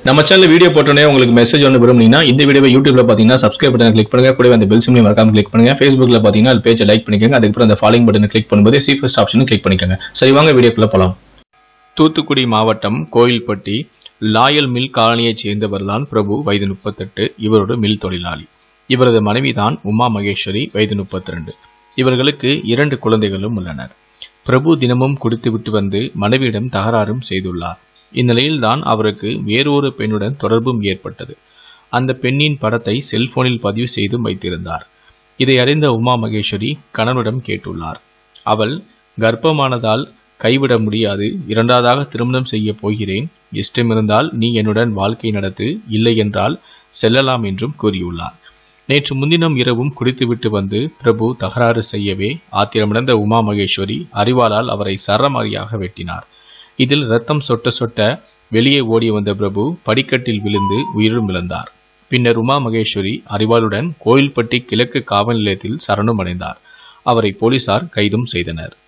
நம்ம channel video போட்டோன்னே உங்களுக்கு மெசேஜ் ஒன்று விரும்புனீங்கன்னா இந்த வீடியோவை யூடியூப்ல பார்த்தீங்கன்னா சப்ஸ்கிரைப் பட்டன் கிளிக் பண்ணுங்க கூடவே அந்த பெல் சிம்லையும் மறக்காம கிளிக் பண்ணுங்க ஃபேஸ்புக்ல பார்த்தீங்கன்னா அது பேஜை லைக் பண்ணிக்கோங்க அதுக்கப்புறம் அந்த ஃபாலோயிங் பட்டனை கிளிக் பண்ணும்போது சி ஃபர்ஸ்ட் ஆப்ஷனும் கிளிக் பண்ணிக்கோங்க சரி வாங்க வீடியோக்குள்ள போலாம் தூத்துக்குடி மாவட்டம் கோயில்பட்டி லாயல் மில் காலனியைச் சேர்ந்தவர்தான் பிரபு வயது முப்பத்தெட்டு இவரோட மில் தொழிலாளி இவரது மனைவிதான் உமா மகேஸ்வரி வயது முப்பத்தி ரெண்டு இவர்களுக்கு இரண்டு குழந்தைகளும் உள்ளனர் பிரபு தினமும் குடித்துவிட்டு வந்து மனைவியிடம் தகராறும் செய்துள்ளார் இந்நிலையில்தான் அவருக்கு வேறொரு பெண்ணுடன் தொடர்பும் ஏற்பட்டது அந்த பெண்ணின் படத்தை செல்போனில் பதிவு செய்து வைத்திருந்தார் இதை அறிந்த உமா மகேஸ்வரி கணவனிடம் கேட்டுள்ளார் அவள் கர்ப்பமானதால் கைவிட முடியாது இரண்டாவதாக திருமணம் செய்ய போகிறேன் இஷ்டமிருந்தால் நீ என்னுடன் வாழ்க்கை நடத்து இல்லை என்றால் செல்லலாம் என்றும் கூறியுள்ளார் நேற்று முன்தினம் இரவும் குடித்துவிட்டு வந்து பிரபு தகராறு செய்யவே ஆத்திரமடைந்த உமா மகேஸ்வரி அறிவாளால் அவரை சரமாரியாக வெட்டினார் இதில் ரத்தம் சொட்ட சொட்ட வெளியே ஓடி வந்த பிரபு படிக்கட்டில் விழுந்து உயிரும் இழந்தார் பின்னர் உமா மகேஸ்வரி அறிவாளுடன் கோயில்பட்டி கிழக்கு காவல் நிலையத்தில் சரணம் அடைந்தார் அவரை போலீசார் கைதும் செய்தனர்